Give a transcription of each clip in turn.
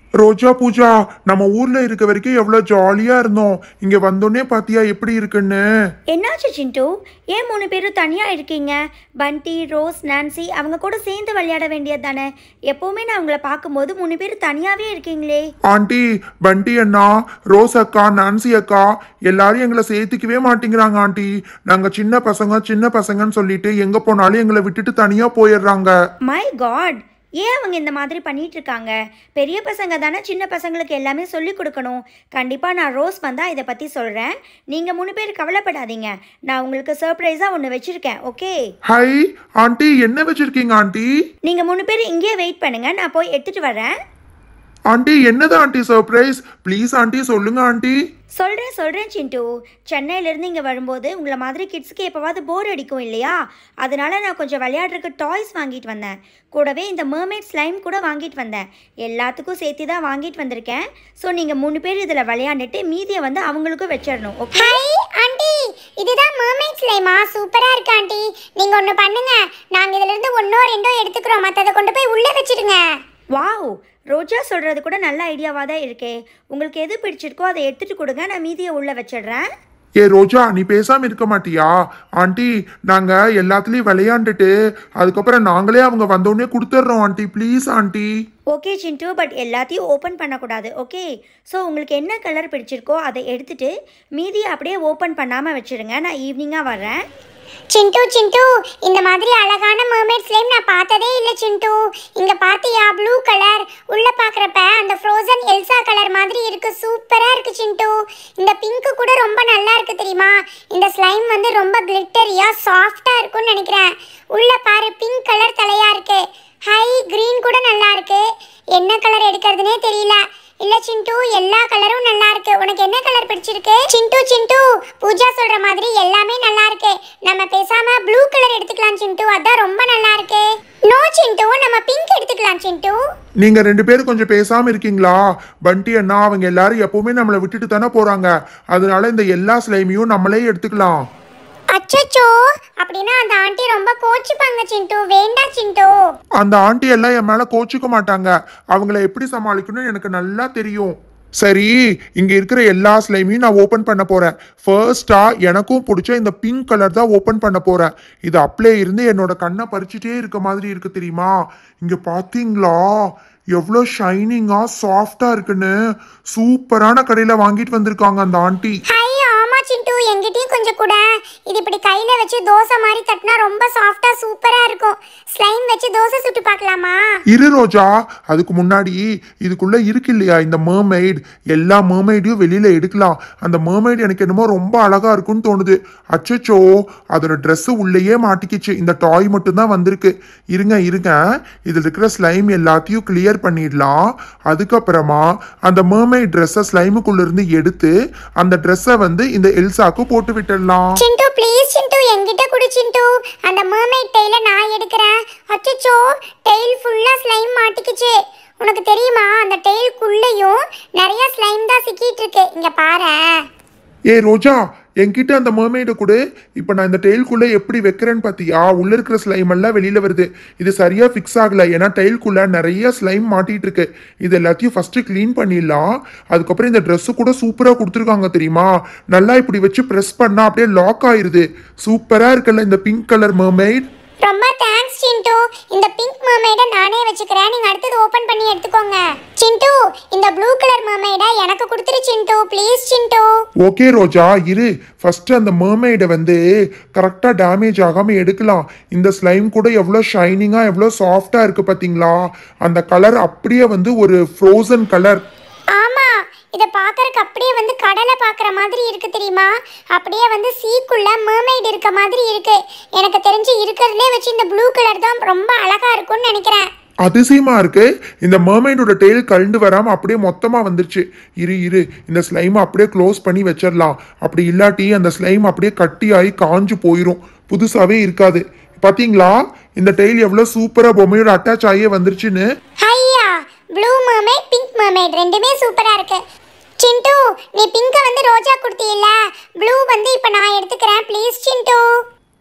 ரோஜா பூஜா நம்ம ஊர்ல இருக்க வரைக்கும் எவ்வளவு ஜாலியா இருந்தோம் இங்க வந்தோடனே பாத்தியா எப்படி இருக்குன்னு என்னாச்சு சிண்டு ஏன் மூணு பேரும் தனியாக இருக்கீங்க பண்டி ரோஸ் நான்சி அவங்க கூட சேர்ந்து விளையாட வேண்டியது தானே எப்போவுமே நான் அவங்கள பார்க்கும்போது மூணு பேரும் தனியாகவே இருக்கீங்களே ஆண்டி பண்டி அண்ணா ரோஸ் அக்கா நான்சி அக்கா எல்லாரும் எங்களை சேர்த்துக்கவே மாட்டேங்கிறாங்க ஆண்டி நாங்க சின்ன பசங்க சின்ன பசங்கன்னு சொல்லிட்டு எங்க போனாலும் எங்களை விட்டுட்டு தனியா போயிடுறாங்க மை காட் ஏன் அவங்க இந்த மாதிரி பண்ணிட்டு இருக்காங்க பெரிய பசங்க தானே சின்ன பசங்களுக்கு எல்லாமே சொல்லி கொடுக்கணும் கண்டிப்பாக நான் ரோஸ் வந்தால் இதை பற்றி சொல்கிறேன் நீங்கள் மூணு பேர் கவலைப்படாதீங்க நான் உங்களுக்கு சர்ப்ரைஸாக ஒன்று வச்சுருக்கேன் ஓகே ஹை ஆண்டி என்ன வச்சிருக்கீங்க ஆண்டி நீங்கள் மூணு பேர் இங்கேயே வெயிட் பண்ணுங்கள் நான் போய் எடுத்துகிட்டு வரேன் ஆண்டி என்னது ஆண்டி சர்ப்ரைஸ் ப்ளீஸ் ஆண்டி சொல்லுங்க ஆண்டி சொல்கிறேன் சொல்கிறேன் சிண்டு சென்னையிலேருந்து இங்கே வரும்போது உங்களை மாதிரி கிட்ஸ்க்கு எப்போவாவது போர் அடிக்கும் இல்லையா அதனால நான் கொஞ்சம் விளையாடுறதுக்கு டாய்ஸ் வாங்கிட்டு வந்தேன் கூடவே இந்த மர்மேட் ஸ்லைம் கூட வாங்கிட்டு வந்தேன் எல்லாத்துக்கும் சேர்த்து தான் வாங்கிட்டு வந்திருக்கேன் ஸோ நீங்கள் மூணு பேர் இதில் விளையாண்டுட்டு மீதியை வந்து அவங்களுக்கும் வச்சிடணும் ஓகே ஹாய் ஆண்டி இதுதான் மர்மைட் ஸ்லைமா சூப்பரா இருக்கு ஆண்டி நீங்க ஒண்ணு பண்ணுங்க நாங்க இதுல இருந்து ஒன்னோ ரெண்டோ எடுத்துக்கிறோம் மத்தத கொண்டு போய் உள்ள வச்சிடுங்க வாவ் ரோஜா சொல்கிறது கூட நல்ல ஐடியாவாக தான் இருக்கே உங்களுக்கு எது பிடிச்சிருக்கோ அதை எடுத்துகிட்டு கொடுங்க நான் மீதியை உள்ளே வச்சிடுறேன் ஏ ரோஜா நீ பேசாம இருக்க மாட்டியா ஆண்டி நாங்க எல்லாத்துலயும் விளையாண்டுட்டு அதுக்கப்புறம் நாங்களே அவங்க வந்தோடனே கொடுத்துட்றோம் aunty please aunty okay Chintu but எல்லாத்தையும் ஓப்பன் பண்ணக்கூடாது ஓகே ஸோ உங்களுக்கு என்ன கலர் பிடிச்சிருக்கோ அதை எடுத்துட்டு மீதியை அப்படியே ஓப்பன் பண்ணாமல் வச்சிடுங்க நான் ஈவினிங்காக வரேன் சிண்டு சிண்டு இந்த மாதிரி அழகான மர்மைட் ஸ்லைம் நான் பார்த்ததே இல்ல சிண்டு இங்க பாத்தியா ப்ளூ கலர் உள்ள பாக்குறப்ப அந்த ஃப்ரோசன் எல்சா கலர் மாதிரி இருக்கு சூப்பரா இருக்கு சிண்டு இந்த பிங்க் கூட ரொம்ப நல்லா இருக்கு தெரியுமா இந்த ஸ்லைம் வந்து ரொம்ப கிளிட்டரியா சாஃப்டா இருக்கும்னு நினைக்கிறேன் உள்ள பாரு பிங்க் கலர் தலையா இருக்கு ஹை கிரீன் கூட நல்லா இருக்கு என்ன கலர் எடுக்கிறதுனே தெரியல இல்ல சிண்டு எல்லா கலரும் நல்லா இருக்கு உனக்கு என்ன கலர் பிடிச்சிருக்கு சிண்டு சிண்டு பூஜா சொல்ற மாதிரி எல்லாமே நல்லா இருக்கு நம்ம பேசாம ப்ளூ கலர் எடுத்துக்கலாம் சிண்டு அதான் ரொம்ப நல்லா இருக்கு நோ சிண்டு நம்ம பிங்க் எடுத்துக்கலாம் சிண்டு நீங்க ரெண்டு பேரும் கொஞ்சம் பேசாம இருக்கீங்களா பண்டி அண்ணா அவங்க எல்லாரும் எப்பவுமே நம்மளை விட்டுட்டு தானே போறாங்க அதனால இந்த எல்லா ஸ்லைமையும் நம்மளே எடுத்துக்கலாம் அச்சச்சோ அப்படின்னா அந்த ஆண்டி ரொம்ப கோச்சிப்பாங்க சிண்டு வேண்டாம் சிண்டு அந்த ஆண்டி எல்லாம் என் மேல கோச்சுக்க மாட்டாங்க அவங்கள எப்படி சமாளிக்கணும்னு எனக்கு நல்லா தெரியும் சரி இங்க இருக்கிற எல்லா ஸ்லைமையும் நான் ஓபன் பண்ண போறேன் ஃபர்ஸ்டா எனக்கும் பிடிச்ச இந்த பிங்க் கலர் தான் ஓபன் பண்ண போறேன் இது அப்படியே இருந்து என்னோட கண்ணை பறிச்சுட்டே இருக்க மாதிரி இருக்கு தெரியுமா இங்க பாத்தீங்களா எவ்வளோ ஷைனிங்கா சாஃப்டா இருக்குன்னு சூப்பரான கடையில வாங்கிட்டு வந்திருக்காங்க அந்த ஆண்டி ஹை ஆமா சிண்டு எங்கிட்டயும் கொஞ்சம் கூட இது இப்படி கையில வச்சு தோசை மாதிரி தட்டினா ரொம்ப சாஃப்டா சூப்பரா இருக்கும் ஸ்லைம் வச்சு தோசை சுட்டு பார்க்கலாமா இரு ரோஜா அதுக்கு முன்னாடி இதுக்குள்ள இருக்கு இல்லையா இந்த mermaid எல்லா mermaidயும் வெளியில எடுக்கலாம் அந்த mermaid எனக்கு என்னமோ ரொம்ப அழகா இருக்கும்னு தோணுது அச்சச்சோ அதோட Dress உள்ளேயே மாட்டிக்கிச்சு இந்த டாய் மட்டும்தான் வந்திருக்கு இருங்க இருங்க இதுல இருக்கிற ஸ்லைம் எல்லாத்தையும் கிளியர் பண்ணிடலாம் அதுக்கப்புறமா அந்த mermaid ட்ரெஸ்ஸை ஸ்லைமுக்குள்ள இருந்து எடுத்து அந்த ட்ரெஸ்ஸை வந்து இந்த எல்சாக்கு போட்டு விட்டுடலாம் சிண்டு ப்ளீஸ் சிண்டு என்கிட்ட குடு சிண்டு அந்த மர்மைட் டெய்ல நான் எடுக்கிறேன் அச்சச்சோ டெய்ல் ஃபுல்லா ஸ்லைம் மாட்டிக்கிச்சு உனக்கு தெரியுமா அந்த டெய்லுக்குள்ளேயும் நிறைய ஸ்லைம் தான் சிக்கிட்டு இருக்கு இங்க பாரேன் ஏய் ரோஜா என்கிட்ட அந்த mermaid கொடு இப்போ நான் இந்த டெய்ல்குள்ளே எப்படி வைக்கிறேன்னு பார்த்தியா உள்ளே இருக்கிற ஸ்லைம் எல்லாம் வெளியில் வருது இது சரியாக ஃபிக்ஸ் ஆகலை ஏன்னா டெய்ல்குள்ளே நிறைய ஸ்லைம் மாட்டிட்டு இருக்கு இது எல்லாத்தையும் ஃபஸ்ட்டு க்ளீன் பண்ணிடலாம் அதுக்கப்புறம் இந்த ட்ரெஸ்ஸு கூட சூப்பராக கொடுத்துருக்காங்க தெரியுமா நல்லா இப்படி வச்சு ப்ரெஸ் பண்ணால் அப்படியே லாக் ஆயிருது சூப்பராக இருக்குல்ல இந்த பிங்க் கலர் mermaid ரொம்ப தேங்க்ஸ் சிண்டு இந்த பிங்க் மர்மைட நானே வச்சுக்கிறேன் நீங்க அடுத்தது ஓபன் பண்ணி எடுத்துக்கோங்க சிண்டு இந்த ப்ளூ கலர் மர்மைட எனக்கு கொடுத்துரு சிண்டு ப்ளீஸ் சிண்டு ஓகே ரோஜா இரு ஃபர்ஸ்ட் அந்த mermaid வந்து கரெக்டாக டேமேஜ் ஆகாமல் எடுக்கலாம் இந்த ஸ்லைம் கூட எவ்வளோ ஷைனிங்காக எவ்வளோ சாஃப்டாக இருக்குது பார்த்தீங்களா அந்த கலர் அப்படியே வந்து ஒரு ஃப்ரோசன் கலர் ஆமா இத பாக்கறதுக்கு அப்படியே வந்து கடலை பாக்குற மாதிரி இருக்கு தெரியுமா அப்படியே வந்து சீக்குள்ள mermaid இருக்க மாதிரி இருக்கு எனக்கு தெரிஞ்சு இருக்கிறதுலே வச்சு இந்த ப்ளூ கலர் தான் ரொம்ப அழகா இருக்கும்னு நினைக்கிறேன் அதிசயமா இருக்கு இந்த mermaidோட டெய்ல் கழண்டு வராம அப்படியே மொத்தமா வந்துருச்சு இரு இரு இந்த ஸ்லைம் அப்படியே க்ளோஸ் பண்ணி வச்சிடலாம் அப்படி இல்லாட்டி அந்த ஸ்லைம் அப்படியே கட்டியாகி காஞ்சு போயிடும் புதுசாவே இருக்காது பாத்தீங்களா இந்த டெய்ல் எவ்வளவு சூப்பரா பொம்மையோட அட்டாச் ஆகியே வந்துருச்சுன்னு ஹையா ப்ளூ mermaid பிங்க் mermaid ரெண்டுமே சூப்பரா இருக்கு சிண்டு நீ பிங்க வந்து ரோஜா கொடுத்தீல்ல ப்ளூ வந்து இப்போ நான் எடுத்துக்கிறேன் ப்ளீஸ் சிண்டு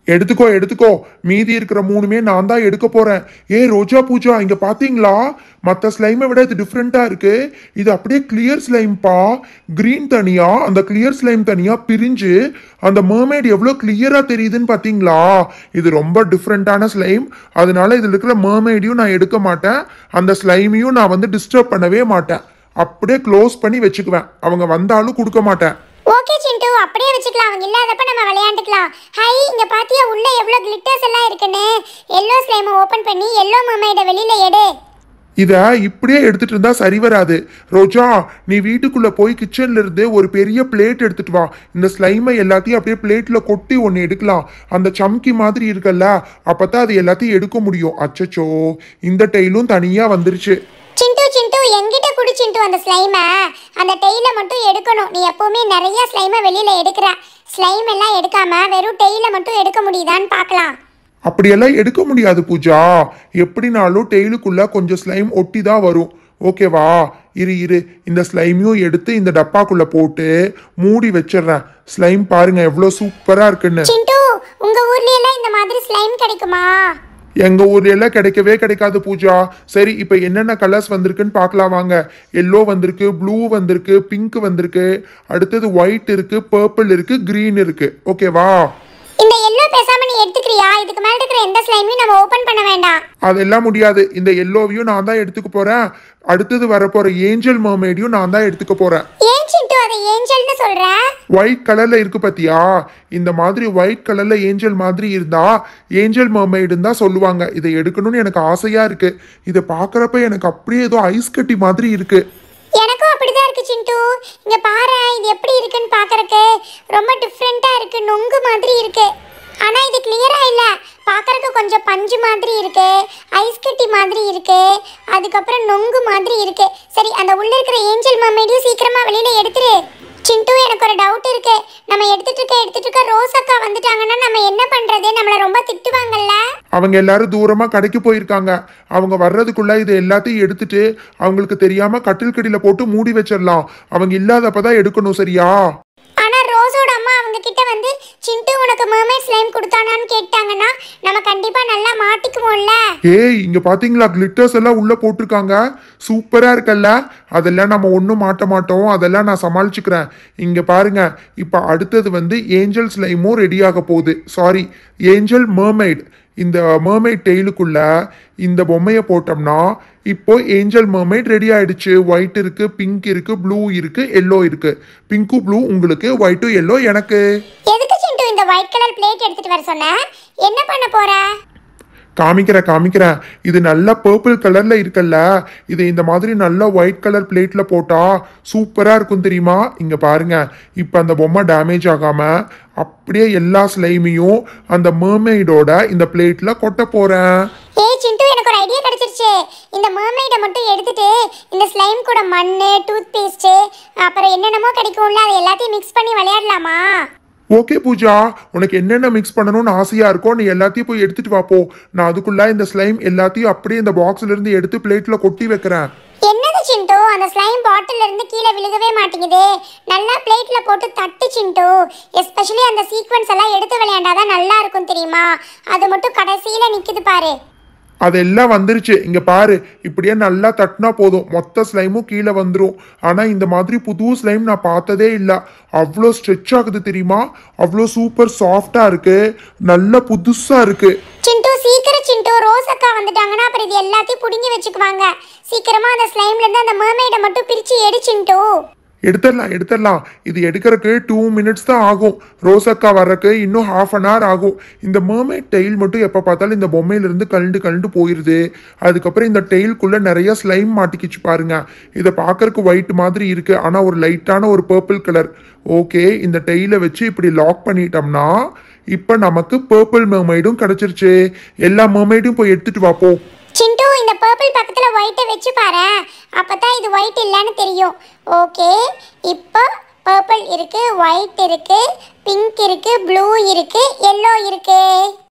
எடுத்துக்கோ எடுத்துக்கோ மீதி இருக்கிற மூணுமே நான் தான் எடுக்க போறேன் ஏ ரோஜா பூஜா இங்க பாத்தீங்களா மத்த ஸ்லைமை விட இது டிஃப்ரெண்டா இருக்கு இது அப்படியே கிளியர் ஸ்லைம்பா கிரீன் தனியா அந்த கிளியர் ஸ்லைம் தனியா பிரிஞ்சு அந்த mermaid எவ்வளவு கிளியரா தெரியுதுன்னு பாத்தீங்களா இது ரொம்ப டிஃப்ரெண்டான ஸ்லைம் அதனால இதுல இருக்கிற mermaid-யும் நான் எடுக்க மாட்டேன் அந்த ஸ்லைமையும் நான் வந்து டிஸ்டர்ப் பண்ணவே மாட்டேன் அப்படியே க்ளோஸ் பண்ணி வச்சுக்குவேன் அவங்க வந்தாலும் கொடுக்க மாட்டேன் ஓகே சிண்டு அப்படியே வச்சுக்கலாம் அவங்க இல்லாதப்ப நம்ம விளையாண்டுக்கலாம் ஹை இங்க பாத்தியா உள்ள எவ்வளவு கிளிட்டர்ஸ் எல்லாம் இருக்குன்னு எல்லோ ஸ்லைம் ஓபன் பண்ணி எல்லோ மமையிட வெளியில எடு இத இப்படியே எடுத்துட்டு இருந்தா சரி வராது ரோஜா நீ வீட்டுக்குள்ள போய் கிச்சன்ல இருந்து ஒரு பெரிய பிளேட் எடுத்துட்டு வா இந்த ஸ்லைமை எல்லாத்தையும் அப்படியே பிளேட்ல கொட்டி ஒன்னு எடுக்கலாம் அந்த சம்கி மாதிரி இருக்குல்ல அப்பதான் அது எல்லாத்தையும் எடுக்க முடியும் அச்சச்சோ இந்த டெய்லும் தனியா வந்துருச்சு சிண்டு சிண்டு எங்கிட்ட குடி சிண்டு அந்த ஸ்லைமை அந்த டெய்ல மட்டும் எடுக்கணும் நீ எப்பவுமே நிறைய ஸ்லைமை வெளியில எடுக்கிற ஸ்லைம் எல்லாம் எடுக்காம வெறும் டெய்ல மட்டும் எடுக்க முடியுதான்னு பார்க்கலாம் அப்படியெல்லாம் எடுக்க முடியாது பூஜா எப்படினாலும் டெய்லுக்குள்ள கொஞ்சம் ஸ்லைம் ஒட்டி தான் வரும் ஓகேவா இரு இரு இந்த ஸ்லைமையும் எடுத்து இந்த டப்பாக்குள்ள போட்டு மூடி வச்சிடுறேன் ஸ்லைம் பாருங்க எவ்வளோ சூப்பரா இருக்குன்னு சிண்டு உங்க ஊர்ல எல்லாம் இந்த மாதிரி ஸ்லைம் கிடைக்குமா எங்க ஊர்ல எல்லாம் கிடைக்கவே கிடைக்காது பூஜா சரி இப்போ என்னென்ன கலர்ஸ் வந்திருக்குன்னு பார்க்கலாம் வாங்க எல்லோ வந்திருக்கு ப்ளூ வந்திருக்கு பிங்க் வந்திருக்கு அடுத்தது ஒயிட் இருக்கு பர்பிள் இருக்கு green இருக்கு ஓகேவா இந்த எல்லோ பேசாம நீ எடுத்துக்கிறியா இதுக்கு மேல இருக்கிற எந்த ஸ்லைமையும் நம்ம ஓபன் பண்ண வேண்டாம் அதெல்லாம் முடியாது இந்த எல்லோவையும் நான் தான் எடுத்துக்க போறேன் அடுத்தது வரப்போற ஏஞ்சல் மர்மேடியும் நான் தான் எடுத்துக்க போறேன் ஏன் சிண்டு அதை ஏஞ்சல்னு சொல்ற ஒயிட் கலர்ல இருக்கு பாத்தியா இந்த மாதிரி ஒயிட் கலர்ல ஏஞ்சல் மாதிரி இருந்தா ஏஞ்சல் மர்மைடுன்னு தான் சொல்லுவாங்க இதை எடுக்கணும்னு எனக்கு ஆசையா இருக்கு இதை பார்க்கறப்ப எனக்கு அப்படியே ஏதோ ஐஸ் கட்டி மாதிரி இருக்கு எனக்கும் அப்படிதான் இருக்கு சிண்டு இங்க பாரு இது எப்படி இருக்குன்னு பாக்கறக்கு ரொம்ப டிஃப்ரெண்டா இருக்கு நொங்கு மாதிரி இருக்கு ஆனா இது கிளியரா இல்ல பாக்கறக்கு கொஞ்சம் பஞ்சு மாதிரி இருக்கு ஐஸ் கட்டி மாதிரி இருக்கு அதுக்கப்புறம் நொங்கு மாதிரி இருக்கு சரி அந்த உள்ள இருக்கிற ஏஞ்சல் மம்மேடியும் சீக்கிரமா வெளியில எடுத்துரு சிண்டு எனக்கு ஒரு டவுட் இருக்கு நம்ம எடுத்துட்டு இருக்க எடுத்துட்டு இருக்க ரோஸ் அக்கா வந்துட்டாங்கன்னா நம்ம என்ன பண்றது நம்மள ரொம்ப திட்டுவாங்கல்ல அவங்க எல்லாரும் தூரமா கடைக்கு போயிருக்காங்க அவங்க வர்றதுக்குள்ள இதை எல்லாத்தையும் எடுத்துட்டு அவங்களுக்கு தெரியாம கட்டில் கடியில போட்டு மூடி வச்சிடலாம் அவங்க இல்லாதப்பதான் எடுக்கணும் சரியா ஆனா ரோஸோட அம்மா அவங்க கிட்ட வந்து சிண்டு உனக்கு மர்மைட் ஸ்லைம் கொடுத்தானான்னு கேட்டாங்கன்னா நம்ம கண்டிப்பா நல்லா மாட்டிக்குவோம்ல ஏய் இங்க பாத்தீங்களா கிளிட்டர்ஸ் எல்லாம் உள்ள போட்டிருக்காங்க சூப்பரா இருக்கல்ல அதெல்லாம் நம்ம ஒன்றும் மாட்ட மாட்டோம் அதெல்லாம் நான் சமாளிச்சுக்கிறேன் இங்க பாருங்க இப்ப அடுத்தது வந்து ஏஞ்சல் ஸ்லைமும் ரெடி ஆக போகுது சாரி ஏஞ்சல் மர்மைட் இந்த மர்மைட் டெய்லுக்குள்ள இந்த பொம்மையை போட்டோம்னா இப்போ ஏஞ்சல் மர்மைட் ரெடி ஆயிடுச்சு ஒயிட் இருக்கு பிங்க் இருக்கு ப்ளூ இருக்கு எல்லோ இருக்கு பிங்க்கு ப்ளூ உங்களுக்கு ஒயிட்டும் எல்லோ எனக்கு எதுக்கு சிண்டு இந்த ஒயிட் கலர் பிளேட் எடுத்துட்டு வர சொன்ன என்ன பண்ண போற காமிக்கிறேன் காமிக்கிறேன் இது நல்ல பர்பிள் கலர்ல இருக்குல்ல இது இந்த மாதிரி நல்ல ஒயிட் கலர் பிளேட்ல போட்டா சூப்பரா இருக்கும் தெரியுமா இங்க பாருங்க இப்ப அந்த பொம்மை டேமேஜ் ஆகாம அப்படியே எல்லா ஸ்லைமையும் அந்த mermaid-ஓட இந்த பிளேட்ல கொட்ட போறேன் ஏய் சிண்டு எனக்கு ஒரு ஐடியா கிடைச்சிருச்சு இந்த மர்மைடை மட்டும் எடுத்துட்டு இந்த ஸ்லைம் கூட மண்ணு டூத் பேஸ்ட் அப்புறம் என்னென்னமோ கிடைக்கும்ல அதை எல்லாத்தையும் மிக்ஸ் பண்ணி விளையாடலாமா ஓகே பூஜா உனக்கு என்னென்ன மிக்ஸ் பண்ணணும்னு ஆசையா இருக்கோ நீ எல்லாத்தையும் போய் எடுத்துட்டு வா போ நான் அதுக்குள்ள இந்த ஸ்லைம் எல்லாத்தையும் அப்படியே இந்த பாக்ஸ்ல இருந்து எடுத்து பிளேட்ல கொட்டி வைக்கிறேன் என்னது சிண்டு அந்த ஸ்லைம் பாட்டில் இருந்து கீழே விழுகவே மாட்டேங்குது நல்லா பிளேட்ல போட்டு தட்டு சிண்டு எஸ்பெஷலி அந்த சீக்வன்ஸ் எல்லாம் எடுத்து விளையாண்டாதான் நல்லா இருக்கும் தெரியுமா அது மட்டும் கடைசியில நிக்குது பாரு அதெல்லாம் வந்துருச்சு இங்க பாரு இப்படியே நல்லா தட்டினா போதும் மொத்த ஸ்லைமும் கீழே வந்துரும் ஆனா இந்த மாதிரி புது ஸ்லைம் நான் பார்த்ததே இல்ல அவ்வளோ ஸ்ட்ரெச் ஆகுது தெரியுமா அவ்வளோ சூப்பர் சாஃப்டா இருக்கு நல்ல புதுசா இருக்கு சிண்டு சீக்கிரம் சிண்டு ரோஸ் அக்கா வந்துட்டாங்கன்னா அப்புறம் இது எல்லாத்தையும் புடுங்கி வச்சுக்குவாங்க சீக்கிரமா அந்த ஸ்லைம்ல இருந்து அந்த மர்மைடை மட்டும் பிரிச்சு எடு சிண்டு எடுத்துடலாம் எடுத்துடலாம் இது எடுக்கிறதுக்கு டூ மினிட்ஸ் தான் ஆகும் ரோசக்கா வர்றதுக்கு இன்னும் ஹாஃப் அன் hour ஆகும் இந்த mermaid டெய்ல் மட்டும் எப்போ பார்த்தாலும் இந்த பொம்மையிலிருந்து கழண்டு கழண்டு போயிடுது அதுக்கப்புறம் இந்த டெய்லுக்குள்ள நிறைய ஸ்லைம் மாட்டிக்கிச்சு பாருங்க இதை பார்க்கறதுக்கு ஒயிட் மாதிரி இருக்கு ஆனால் ஒரு லைட்டான ஒரு பர்பிள் கலர் ஓகே இந்த டெய்லை வச்சு இப்படி லாக் பண்ணிட்டோம்னா இப்போ நமக்கு பர்பிள் mermaid-ம் கிடைச்சிருச்சு எல்லா mermaid-யும் போய் எடுத்துட்டு வா போ சிண்டு இந்த பர்பிள் பக்கத்துல ஒயிட்டை வச்சு பாரு அப்பதான் இது ஒயிட் இல்லைன்னு தெரியும் ஓகே இப்போ பர்பிள் இருக்கு ஒயிட் இருக்கு பிங்க் இருக்கு ப்ளூ இருக்கு எல்லோ இருக்கு